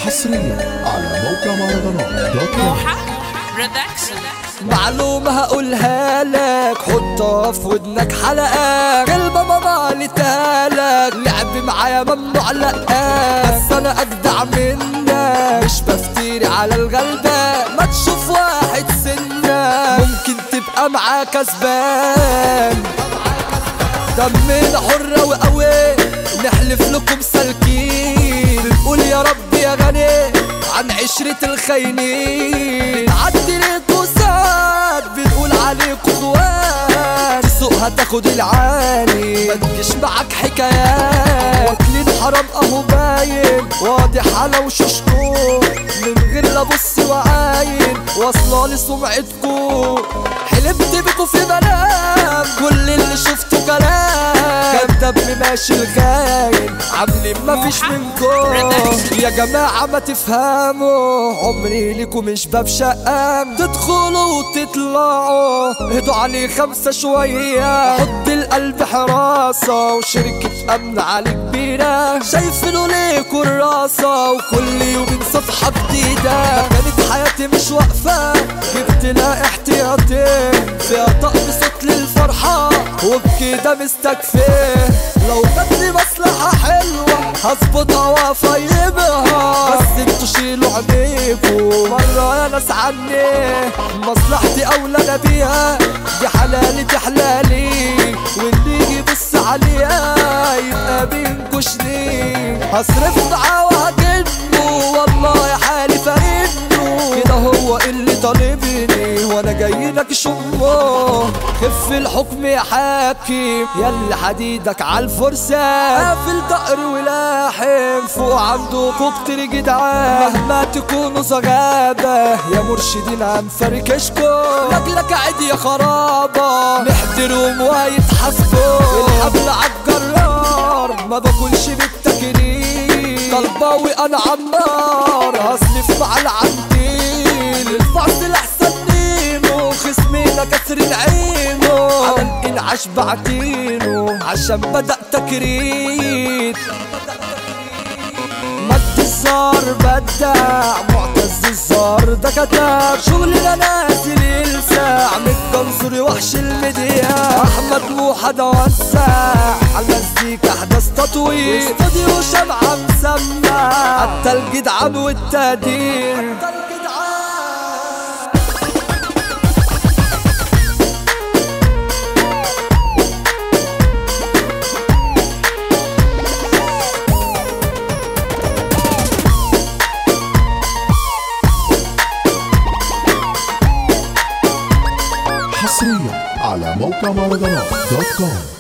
حصريا على موقع مهرجانات دوت كوم موحة برودكشن معلومة هقولها لك حطها في ودنك حلقة كلمة ماما قالتها لك لعب معايا ممنوع لأ بس أنا أجدع منك مش بفتيري على الغلبة ما تشوف واحد سنة ممكن تبقى معاه كسبان دمنا حرة وقوي نحلف لكم سالكين بنقول يا رب يا غني عن عشرة الخاينين عدي ليكوا ساد بنقول عليكوا اخوان تسوقها تاخد العالي ما تجيش معاك حكايات واكلين حرام اهو باين واضح على وشوشكوا من غير لا بص وعاين واصله لسمعتكوا حلمت بيكوا في منام كل اللي شفته كلام كدب ماشي الخاين عاملين مفيش منكم يا جماعة ما تفهموا عمري ليكم مش باب شقام تدخلوا وتطلعوا اهدوا عليه خمسة شوية حط القلب حراسة وشركة أمن عليه كبيرة شايفينه ليه كراسة وكل يوم صفحة جديدة كانت حياتي مش واقفة جبت لها احتياطي فيها طقم صوت للفرحة وبكده مستكفي لو جاتلي مصلحة حلوة هظبطها وافيبها بس انتوا شيلوا عينيكوا مرة يا ناس عني مصلحتي أولى أنا بيها دي حلالي دي حلالي واللي يجي يبص عليها يبقى بينكشني هصرف معاه وهجنه والله يا حالي فارنه كده هو اللي طالبني وانا جاي لك شمه خف الحكم يا حاكم يلا حديدك عالفرسة قافل دقر ولاحم فوق عندكوا كتير جدعان مهما تكونوا صغابة يا مرشدين هنفركشكوا لاجلك عيد يا خرابة نحترم ويتحاسبوا الحبل عالجرار ما باكلش بالتكريم طلباوي انا عالنار هصرف مع العنتيل الفصل احسن نيمو خصمينا كسر عينه على الانعاش بعتينه عشان بدأ تكريت مد الزار بدع معتز الزار ده كتاب شغلنا نازل يلسع من الجنزور وحش الميديا احمد موحى ده وسع على المزيكا احداث تطوير استوديو شمعة مسمع حتى الجدعان والتقدير حصريا على موقع مهرجانات دوت كوم